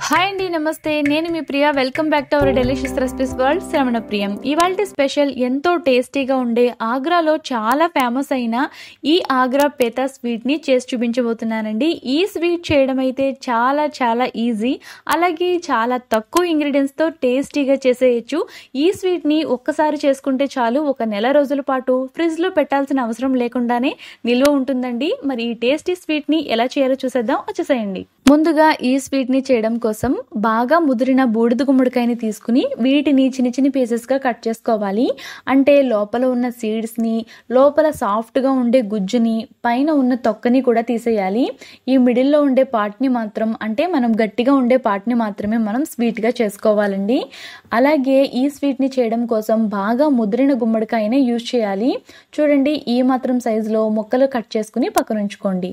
hi అండి నమస్తే నేను మీ Priya welcome back to our delicious recipes world Shravana Priyam ఇవాళ స్పెషల్ ఎంతో టేస్టీగా ఉండే ఆగ్రాలో చాలా ఫేమస్ అయిన ఈ ఆగ్రా పేతా స్వీట్ని చేసి చూపించబోతున్నానండి ఈ స్వీట్ చేయడం అయితే చాలా చాలా ఈజీ అలాగే చాలా తక్కువ ఇంగ్రీడియంట్స్తో టేస్టీగా చేసేయచ్చు ఈ స్వీట్ని ఒక్కసారి చేసుకుంటే చాలు ఒక నెల రోజుల పాటు ఫ్రిడ్జ్లో పెట్టాల్సిన అవసరం లేకుండానే నిల్వ ఉంటుందండి మరి ఈ టేస్టీ స్వీట్ని ఎలా చేయాలో చూసేద్దాం వచ్చేసేయండి ముందుగా ఈ స్వీట్ని చేయడం కోసం బాగా ముదిరిన బూడిద గుమ్మడికాయని తీసుకుని వీటిని చిన్న చిన్న పీసెస్గా కట్ చేసుకోవాలి అంటే లోపల ఉన్న సీడ్స్ని లోపల సాఫ్ట్గా ఉండే గుజ్జుని పైన ఉన్న తొక్కని కూడా తీసేయాలి ఈ మిడిల్లో ఉండే పార్ట్ని మాత్రం అంటే మనం గట్టిగా ఉండే పార్ట్ని మాత్రమే మనం స్వీట్గా చేసుకోవాలండి అలాగే ఈ స్వీట్ని చేయడం కోసం బాగా ముదిరిన గుమ్మడికాయనే యూజ్ చేయాలి చూడండి ఈ మాత్రం సైజులో ముక్కలు కట్ చేసుకుని పక్కన ఉంచుకోండి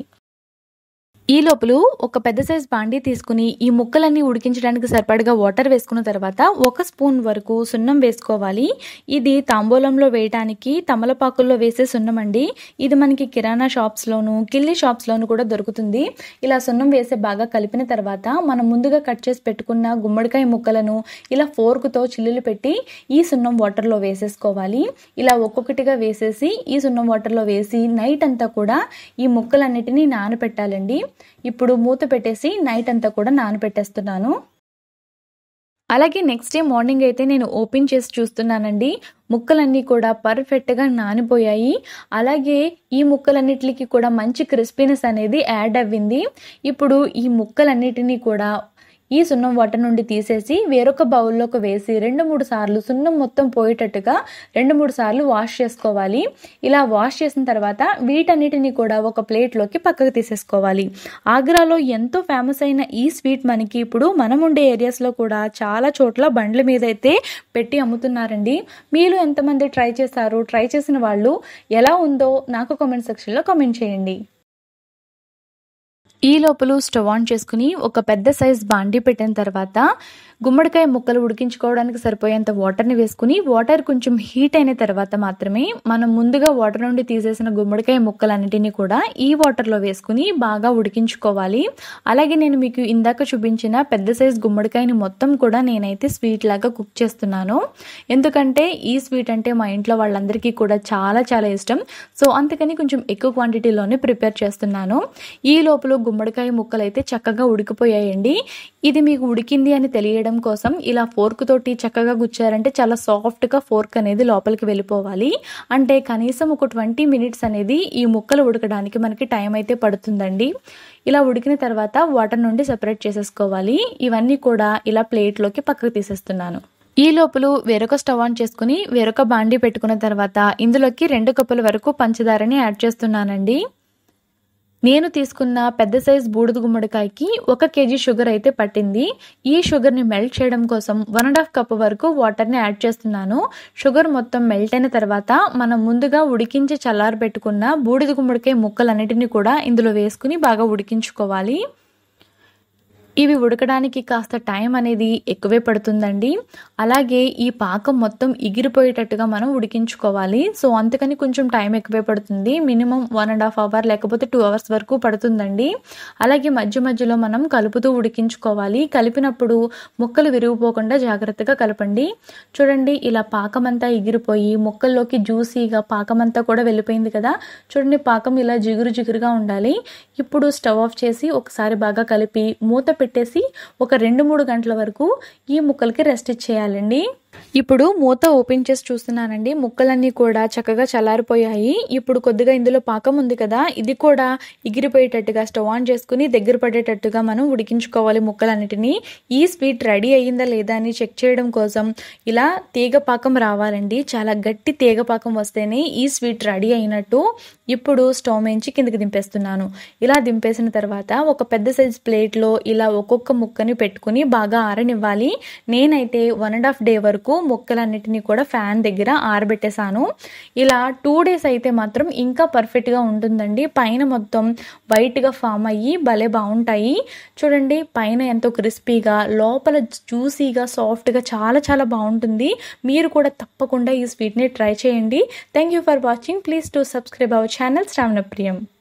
ఈ లోపల ఒక పెద్ద సైజ్ బాండీ తీసుకుని ఈ ముక్కలన్నీ ఉడికించడానికి సరిపడగా వాటర్ వేసుకున్న తర్వాత ఒక స్పూన్ వరకు సున్నం వేసుకోవాలి ఇది తాంబూలంలో వేయడానికి తమలపాకుల్లో వేసే సున్నం అండి ఇది మనకి కిరాణా షాప్స్లోను కిల్లి షాప్స్లోను కూడా దొరుకుతుంది ఇలా సున్నం వేసి బాగా కలిపిన తర్వాత మనం ముందుగా కట్ చేసి పెట్టుకున్న గుమ్మడికాయ ముక్కలను ఇలా ఫోర్కుతో చిల్లులు పెట్టి ఈ సున్నం వాటర్లో వేసేసుకోవాలి ఇలా ఒక్కొక్కటిగా వేసేసి ఈ సున్నం వాటర్లో వేసి నైట్ అంతా కూడా ఈ ముక్కలన్నిటినీ నానపెట్టాలండి ఇప్పుడు మూత పెట్టేసి నైట్ అంతా కూడా నానపెట్టేస్తున్నాను అలాగే నెక్స్ట్ డే మార్నింగ్ అయితే నేను ఓపెన్ చేసి చూస్తున్నానండి ముక్కలన్నీ కూడా పర్ఫెక్ట్గా నానిపోయాయి అలాగే ఈ ముక్కలన్నిటికి కూడా మంచి క్రిస్పీనెస్ అనేది యాడ్ అవ్వింది ఇప్పుడు ఈ ముక్కలన్నిటినీ కూడా ఈ సున్నం వాటర్ నుండి తీసేసి వేరొక బౌల్లోకి వేసి రెండు మూడు సార్లు సున్నం మొత్తం పోయేటట్టుగా రెండు మూడు సార్లు వాష్ చేసుకోవాలి ఇలా వాష్ చేసిన తర్వాత వీటన్నిటిని కూడా ఒక ప్లేట్లోకి పక్కకు తీసేసుకోవాలి ఆగ్రాలో ఎంతో ఫేమస్ అయిన ఈ స్వీట్ మనకి ఇప్పుడు మనం ఉండే ఏరియాస్లో కూడా చాలా చోట్ల బండ్ల మీద అయితే పెట్టి అమ్ముతున్నారండి మీరు ఎంతమంది ట్రై చేశారు ట్రై చేసిన వాళ్ళు ఎలా ఉందో నాకు కామెంట్ సెక్షన్లో కామెంట్ చేయండి ఈ లోపల స్టవ్ ఆన్ చేసుకుని ఒక పెద్ద సైజ్ బాండి పెట్టిన తర్వాత గుమ్మడికాయ ముక్కలు ఉడికించుకోవడానికి సరిపోయేంత వాటర్ని వేసుకుని వాటర్ కొంచెం హీట్ అయిన తర్వాత మాత్రమే మనం ముందుగా వాటర్ నుండి తీసేసిన గుమ్మడికాయ ముక్కలన్నిటినీ కూడా ఈ వాటర్లో వేసుకుని బాగా ఉడికించుకోవాలి అలాగే నేను మీకు ఇందాక చూపించిన పెద్ద సైజ్ గుమ్మడికాయని మొత్తం కూడా నేనైతే స్వీట్ లాగా కుక్ చేస్తున్నాను ఎందుకంటే ఈ స్వీట్ అంటే మా ఇంట్లో వాళ్ళందరికీ కూడా చాలా చాలా ఇష్టం సో అందుకని కొంచెం ఎక్కువ క్వాంటిటీలోనే ప్రిపేర్ చేస్తున్నాను ఈ లోపల గుమ్మడికాయ ముక్కలు అయితే చక్కగా ఉడికిపోయాయండి ఇది మీకు ఉడికింది అని తెలియడం కోసం ఇలా ఫోర్క్ తోటి చక్కగా గుచ్చారంటే చాలా సాఫ్ట్గా ఫోర్క్ అనేది లోపలికి వెళ్ళిపోవాలి అంటే కనీసం ఒక ట్వంటీ మినిట్స్ అనేది ఈ ముక్కలు ఉడకడానికి మనకి టైం అయితే పడుతుందండి ఇలా ఉడికిన తర్వాత వాటర్ నుండి సెపరేట్ చేసేసుకోవాలి ఇవన్నీ కూడా ఇలా ప్లేట్లోకి పక్కకు తీసేస్తున్నాను ఈ లోపల వేరొక స్టవ్ ఆన్ చేసుకుని వేరొక బాండి పెట్టుకున్న తర్వాత ఇందులోకి రెండు కప్పుల వరకు పంచదారని యాడ్ చేస్తున్నానండి నేను తీసుకున్న పెద్ద సైజ్ బూడిద గుమ్మడికాయకి ఒక కేజీ షుగర్ అయితే పట్టింది ఈ షుగర్ని మెల్ట్ చేయడం కోసం వన్ అండ్ హాఫ్ కప్ వరకు వాటర్ని యాడ్ చేస్తున్నాను షుగర్ మొత్తం మెల్ట్ అయిన తర్వాత మనం ముందుగా ఉడికించి చల్లారి పెట్టుకున్న బూడిద గుమ్మడికాయ ముక్కలన్నిటిని కూడా ఇందులో వేసుకుని బాగా ఉడికించుకోవాలి ఇవి ఉడకడానికి కాస్త టైం అనేది ఎక్కువే పడుతుందండి అలాగే ఈ పాకం మొత్తం ఎగిరిపోయేటట్టుగా మనం ఉడికించుకోవాలి సో అందుకని కొంచెం టైం ఎక్కువే పడుతుంది minimum one and half hour లేకపోతే టూ అవర్స్ వరకు పడుతుందండి అలాగే మధ్య మధ్యలో మనం కలుపుతూ ఉడికించుకోవాలి కలిపినప్పుడు ముక్కలు విరిగిపోకుండా జాగ్రత్తగా కలపండి చూడండి ఇలా పాకం అంతా ఎగిరిపోయి ముక్కల్లోకి జ్యూసీగా పాకం అంతా కూడా వెళ్ళిపోయింది కదా చూడండి పాకం ఇలా జిగురు జిగురుగా ఉండాలి ఇప్పుడు స్టవ్ ఆఫ్ చేసి ఒకసారి బాగా కలిపి మూత పెట్టేసి ఒక రెండు మూడు గంటల వరకు ఈ ముక్కలకి రెస్ట్ ఇచ్చేయాలండి ఇప్పుడు మూత ఓపెన్ చేసి చూస్తున్నానండి ముక్కలన్నీ కూడా చక్కగా చల్లారిపోయాయి ఇప్పుడు కొద్దిగా ఇందులో పాకం ఉంది కదా ఇది కూడా ఎగిరిపోయేటట్టుగా స్టవ్ ఆన్ చేసుకుని దగ్గర పడేటట్టుగా మనం ఉడికించుకోవాలి ముక్కలన్నిటినీ ఈ స్వీట్ రెడీ అయ్యిందా లేదా అని చెక్ చేయడం కోసం ఇలా తీగ పాకం రావాలండి చాలా గట్టి తీగ పాకం వస్తేనే ఈ స్వీట్ రెడీ అయినట్టు ఇప్పుడు స్టవ్ మించి కిందకి దింపేస్తున్నాను ఇలా దింపేసిన తర్వాత ఒక పెద్ద సైజ్ ప్లేట్లో ఇలా ఒక్కొక్క ముక్కని పెట్టుకుని బాగా ఆరనివ్వాలి నేనైతే వన్ అండ్ హాఫ్ డే వరకు ముక్కలన్నిటినీ కూడా ఫ్యాన్ దగ్గర ఆరబెట్టేశాను ఇలా టూ డేస్ అయితే మాత్రం ఇంకా పర్ఫెక్ట్గా ఉంటుందండి పైన మొత్తం వైట్గా ఫామ్ అయ్యి భలే బాగుంటాయి చూడండి పైన ఎంతో క్రిస్పీగా లోపల జ్యూసీగా సాఫ్ట్గా చాలా చాలా బాగుంటుంది మీరు కూడా తప్పకుండా ఈ స్వీట్ని ట్రై చేయండి thank you for watching please to subscribe our channel Shravana ప్రియం